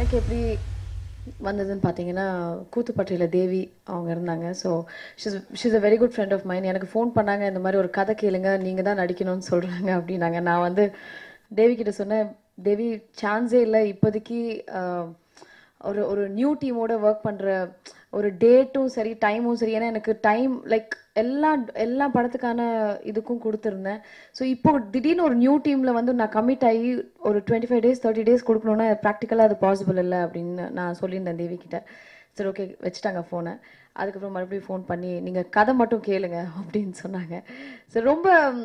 எனக்கு எப்படி வந்ததுன்னு பார்த்தீங்கன்னா கூத்துப்பட்டியில் தேவி அவங்க இருந்தாங்க so she's she's a very good friend of mine எனக்கு ஃபோன் பண்ணாங்க இந்த மாதிரி ஒரு கதை கேளுங்க நீங்கள் தான் நடிக்கணும்னு சொல்கிறாங்க அப்படின்னாங்க நான் வந்து தேவி கிட்ட சொன்னேன் தேவி சான்ஸே இல்லை இப்போதைக்கு ஆஹ், ஒரு ஒரு நியூ டீமோட ஒர்க் பண்ணுற ஒரு டேட்டும் சரி டைமும் சரி ஏன்னா எனக்கு டைம் லைக் எல்லா எல்லா படத்துக்கான இதுக்கும் கொடுத்துருந்தேன் ஸோ இப்போ திடீர்னு ஒரு நியூ டீமில் வந்து நான் கமிட் ஆகி ஒரு twenty five days thirty days கொடுக்கணுன்னா ப்ராக்டிக்கலாக அது பாசிபிள் இல்லை அப்படின்னு நான் சொல்லியிருந்தேன் தேவி கிட்ட சரி ஓகே வச்சுட்டாங்க ஃபோனை அதுக்கப்புறம் மறுபடியும் ஃபோன் பண்ணி நீங்கள் கதை மட்டும் கேளுங்க அப்படின்னு சொன்னாங்க சரி ரொம்ப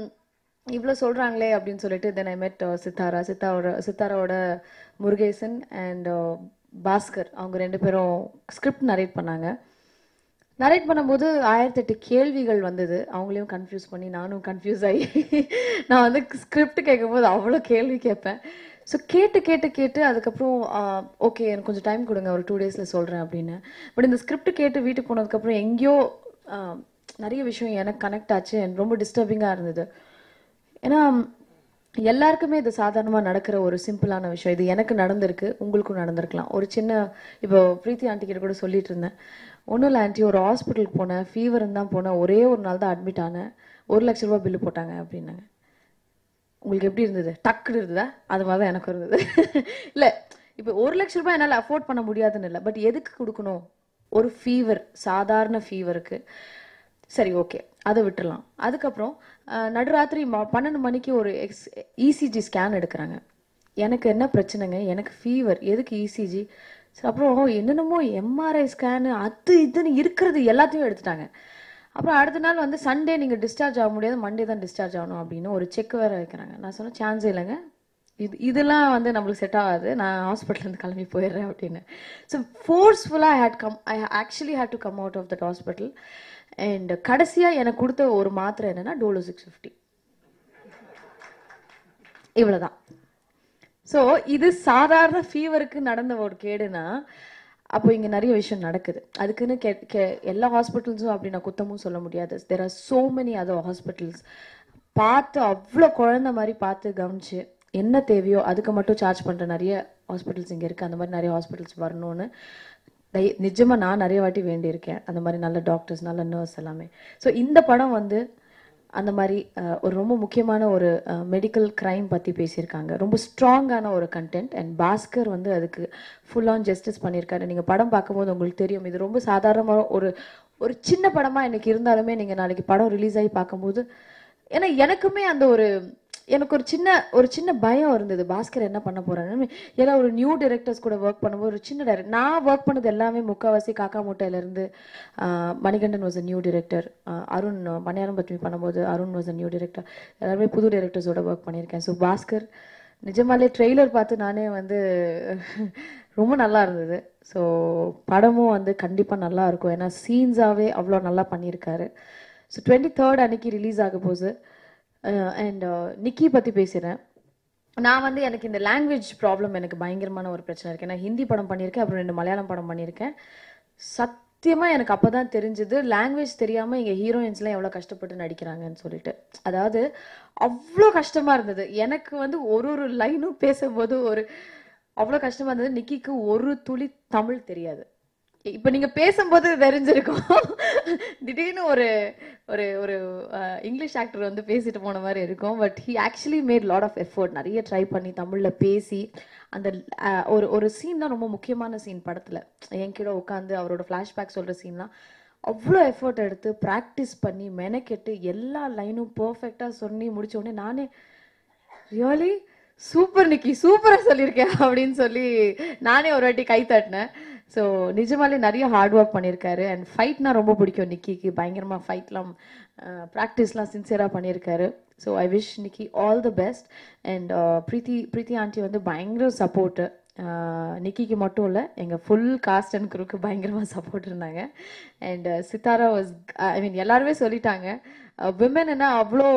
இவ்வளோ சொல்கிறாங்களே அப்படின்னு சொல்லிட்டு தென் ஐ மெட் சித்தாரா சித்தாவோட சித்தாராவோட முருகேசன் அண்ட் பாஸ்கர் அவங்க ரெண்டு பேரும் ஸ்கிரிப்ட் நரேட் பண்ணாங்க நரேட் பண்ணும்போது ஆயிரத்தி எட்டு கேள்விகள் வந்தது அவங்களையும் கன்ஃபியூஸ் பண்ணி நானும் கன்ஃபியூஸ் ஆகி நான் வந்து ஸ்கிரிப்ட் கேட்கும்போது அவ்வளோ கேள்வி கேட்பேன் ஸோ கேட்டு கேட்டு கேட்டு அதுக்கப்புறம் ஓகே எனக்கு கொஞ்சம் டைம் கொடுங்க ஒரு டூ டேஸில் சொல்கிறேன் அப்படின்னு பட் இந்த ஸ்கிரிப்ட் கேட்டு வீட்டுக்கு போனதுக்கப்புறம் எங்கேயோ ஆ, நிறைய விஷயம் எனக்கு கனெக்ட் ஆச்சு and ரொம்ப டிஸ்டர்பிங்காக இருந்தது ஏன்னா எல்லாருக்குமே இது சாதாரணமாக நடக்கிற ஒரு சிம்பிளான விஷயம் இது எனக்கு நடந்திருக்கு உங்களுக்கும் நடந்திருக்கலாம் ஒரு சின்ன இப்போ பிரீத்தி ஆண்டி கிட்ட கூட சொல்லிட்டு இருந்தேன் ஒன்றும் இல்லை ஆண்டி ஒரு ஹாஸ்பிட்டலுக்கு போனேன் ஃபீவர்னு தான் போனேன் ஒரே ஒரு நாள் தான் அட்மிட் ஆனேன் ஒரு லட்ச ரூபாய் பில்லு போட்டாங்க அப்படின்னாங்க உங்களுக்கு எப்படி இருந்தது டக்குன்னு இருந்ததா அது மாதிரி தான் எனக்கு இருந்தது இல்லை இப்போ ஒரு லட்ச ரூபாய் என்னால் அஃபோர்ட் பண்ண முடியாதுன்னு இல்லை பட் எதுக்கு கொடுக்கணும் ஒரு ஃபீவர் சாதாரண ஃபீவருக்கு சரி ஓகே அதை விட்டுறலாம் அதுக்கப்புறம் அஹ், நடுராத்திரி ம- பன்னெண்டு மணிக்கு ஒரு எக்ஸ் இசிஜி ஸ்கேன் எடுக்கிறாங்க எனக்கு என்ன பிரச்சனைங்க எனக்கு ஃபீவர் எதுக்கு இசிஜி சரி அப்புறம் என்னென்னமோ எம்ஆர்ஐ ஸ்கேனு அது இதுன்னு இருக்கிறது எல்லாத்தையும் எடுத்துட்டாங்க அப்புறம் அடுத்த நாள் வந்து சண்டே நீங்கள் டிஸ்சார்ஜ் ஆக முடியாது மண்டே தான் டிஸ்சார்ஜ் ஆகணும் அப்படின்னு ஒரு செக் வேற வைக்கிறாங்க நான் சொன்னேன் சான்ஸே இல்லைங்க இது இதெல்லாம் வந்து நம்மளுக்கு செட் ஆகாது நான் ஹாஸ்பிட்டல்லேருந்து கிளம்பி போயிடுறேன் அப்படின்னு ஸோ ஃபோர்ஸ்ஃபுல்லாக I had come I actually had to come out of that hospital and கடைசியாக எனக்கு கொடுத்த ஒரு மாத்திரை என்னன்னா டோலோ சிக்ஸ் ஃபிஃப்டி இவ்வளோதான் ஸோ இது சாதாரண ஃபீவருக்கு நடந்த ஒரு கேடுனா அப்போ இங்கே நிறைய விஷயம் நடக்குது அதுக்குன்னு கே கே எல்லா ஹாஸ்பிட்டல்ஸும் அப்படி நான் குத்தமும் சொல்ல முடியாது there are so many other ஹாஸ்பிட்டல்ஸ் பார்த்து அவ்வளோ குழந்த மாதிரி பார்த்து கவனிச்சு என்ன தேவையோ அதுக்கு மட்டும் சார்ஜ் பண்ணுற நிறைய ஹாஸ்பிட்டல்ஸ் இங்கே இருக்குது அந்த மாதிரி நிறைய ஹாஸ்பிட்டல்ஸ் வரணும்னு தை- நிஜமா நான் நிறைய வாட்டி வேண்டியிருக்கேன் அந்த மாதிரி நல்ல டாக்டர்ஸ் நல்ல நர்ஸ் எல்லாமே ஸோ இந்த படம் வந்து அந்த மாதிரி அஹ், ஒரு ரொம்ப முக்கியமான ஒரு மெடிக்கல் க்ரைம் பற்றி பேசியிருக்காங்க ரொம்ப ஸ்ட்ராங்கான ஒரு கண்டென்ட் அண்ட் பாஸ்கர் வந்து அதுக்கு ஃபுல் ஆன் ஜஸ்டிஸ் பண்ணியிருக்காரு நீங்கள் படம் பார்க்கும்போது உங்களுக்கு தெரியும் இது ரொம்ப சாதாரணமாக ஒரு ஒரு சின்ன படமாக எனக்கு இருந்தாலுமே நீங்கள் நாளைக்கு படம் ரிலீஸ் ஆகி பார்க்கும்போது ஏன்னா எனக்குமே அந்த ஒரு எனக்கு ஒரு சின்ன ஒரு சின்ன பயம் இருந்தது பாஸ்கர் என்ன பண்ண போறான்னு ஏன்னா ஒரு நியூ டைரக்டர்ஸ் கூட ஒர்க் பண்ணும்போது ஒரு சின்ன டைரக்ட் நான் ஒர்க் பண்ணது எல்லாமே முக்காவாசி காக்கா மூட்டையிலேருந்து Manikandan was a new director Arun மணியாரம் பத்மி பண்ணும்போது Arun was a new director எல்லாருமே புது டைரக்டர்ஸோட ஒர்க் பண்ணியிருக்கேன் ஸோ பாஸ்கர் நிஜமாலே ட்ரெய்லர் பார்த்து நானே வந்து ரொம்ப நல்லா இருந்தது ஸோ படமும் வந்து கண்டிப்பாக நல்லா இருக்கும் ஏன்னா சீன்ஸாகவே அவ்வளோ நல்லா பண்ணியிருக்காரு ஸோ டுவெண்ட்டி தேர்ட் அன்னைக்கு ரிலீஸ் ஆக போகுது அண்ட் நிக்கி பற்றி பேசுகிறேன் நான் வந்து எனக்கு இந்த லாங்குவேஜ் ப்ராப்ளம் எனக்கு பயங்கரமான ஒரு பிரச்சனை இருக்கு நான் ஹிந்தி படம் பண்ணியிருக்கேன் அப்புறம் ரெண்டு மலையாளம் படம் பண்ணியிருக்கேன் சத்தியமாக எனக்கு அப்போ தான் தெரிஞ்சது லாங்குவேஜ் தெரியாமல் இங்கே ஹீரோயின்ஸ்லாம் எவ்வளோ கஷ்டப்பட்டு நடிக்கிறாங்கன்னு சொல்லிட்டு அதாவது அவ்வளோ கஷ்டமாக இருந்தது எனக்கு வந்து ஒரு ஒரு லைனும் பேசும்போது ஒரு அவ்வளோ கஷ்டமாக இருந்தது நிக்கிக்கு ஒரு துளி தமிழ் தெரியாது இப்போ நீங்க பேசும்போது தெரிஞ்சிருக்கும் திடீர்னு ஒரு ஒரு ஒரு அஹ், இங்கிலீஷ் ஆக்டர் வந்து பேசிட்டு போன மாதிரி இருக்கும் but he actually made lot of effort நிறைய ட்ரை பண்ணி தமிழ்ல பேசி அந்த அஹ், ஒரு ஒரு சீன் தான் ரொம்ப முக்கியமான சீன் படத்துல என் கீழே உட்காந்து அவரோட ஃப்ளாஷ்பேக் சொல்ற சீன்லாம் அவ்வளோ எஃபோர்ட் எடுத்து ப்ராக்டிஸ் பண்ணி மெனக்கெட்டு எல்லா லைனும் பர்ஃபெக்டாக சொல்லி முடிச்ச உடனே நானே ரியலி சூப்பர் நிக்கி சூப்பரா சொல்லியிருக்கேன் அப்படின்னு சொல்லி நானே ஒரு வாட்டி கை தட்டினேன் ஸோ நிஜமாலே நிறைய ஹார்ட் ஒர்க் பண்ணியிருக்காரு அண்ட் ஃபைட்னா ரொம்ப பிடிக்கும் நிக்கிக்கு பயங்கரமாக ஃபைட்லாம் ப்ராக்டிஸ்லாம் சின்சியராக பண்ணியிருக்காரு so I wish Nikki all the best and Preethi Preethi aunty வந்து பயங்கர சப்போர்ட்டு நிக்கிக்கு மட்டும் இல்லை எங்கள் ஃபுல் காஸ்ட் அண்ட் குரூக்கு பயங்கரமாக சப்போர்ட் இருந்தாங்க and Sithara was I mean எல்லாருமே சொல்லிட்டாங்க விமன்னா அவ்வளோ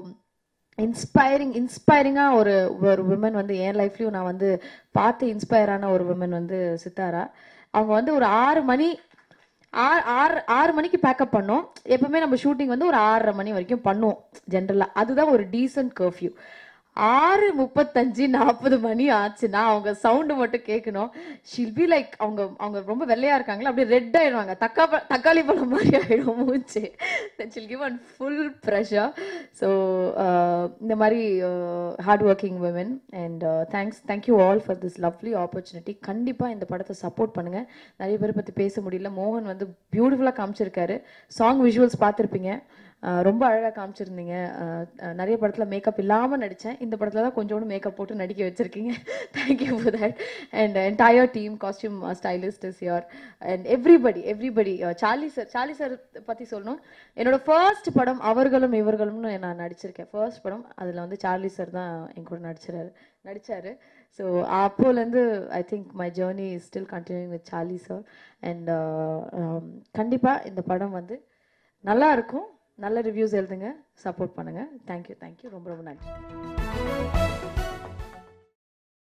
இன்ஸ்பைரிங் இன்ஸ்பைரிங்காக ஒரு ஒரு விமன் வந்து என் லைஃப்லையும் நான் வந்து பார்த்து இன்ஸ்பயர் ஆன ஒரு விமன் வந்து சித்தாரா அவங்க வந்து ஒரு ஆறு மணி ஆறு ஆறு ஆறு மணிக்கு பேக்கப் பண்ணோம் எப்பவுமே நம்ம ஷூட்டிங் வந்து ஒரு ஆறரை மணி வரைக்கும் பண்ணுவோம் ஜென்ரலாக அதுதான் ஒரு டீசன்ட் கர்ஃப்யூ ஆறு முப்பத்தஞ்சு நாற்பது மணி ஆச்சுன்னா அவங்க சவுண்டு மட்டும் கேட்கணும் ஷில் பி லைக் அவங்க அவங்க ரொம்ப வெள்ளையா இருக்காங்களா அப்படியே ரெட் ஆயிடுவாங்க தக்கா தக்காளி பழம் மாதிரி ஆயிடும் மூச்சு ஷில் கிவ் அண்ட் ஃபுல் ப்ரெஷர் ஸோ இந்த மாதிரி hard working women and thanks thank you all for this lovely opportunity கண்டிப்பாக இந்த படத்தை சப்போர்ட் பண்ணுங்க நிறைய பேர் பற்றி பேச முடியல மோகன் வந்து பியூட்டிஃபுல்லாக காமிச்சிருக்காரு சாங் விஷுவல்ஸ் பார்த்துருப்பீங்க அஹ் ரொம்ப அழகாக காமிச்சிருந்தீங்க அஹ் அஹ் நிறைய படத்தில் மேக்கப் இல்லாமல் நடித்தேன் இந்த படத்தில் தான் கொஞ்சோண்டு மேக்கப் போட்டு நடிக்க வச்சுருக்கீங்க thank you for that and entire team costume stylist is your and everybody everybody Charlie sir Charlie sir பற்றி சொல்லணும் என்னோட ஃபர்ஸ்ட் படம் அவர்களும் இவர்களும்னு நான் நடிச்சிருக்கேன் ஃபர்ஸ்ட் படம் அதில் வந்து சார்லி சார் தான் என் கூட நடிச்சிறாரு நடித்தார் ஸோ அப்போலேருந்து I think my journey is still continuing with Charlie sir and கண்டிப்பாக இந்த படம் வந்து நல்லா இருக்கும் நல்ல ரிவ்யூஸ் எழுதுங்க சப்போர்ட் பண்ணுங்க தேங்க்யூ தேங்க்யூ ரொம்ப ரொம்ப நன்றி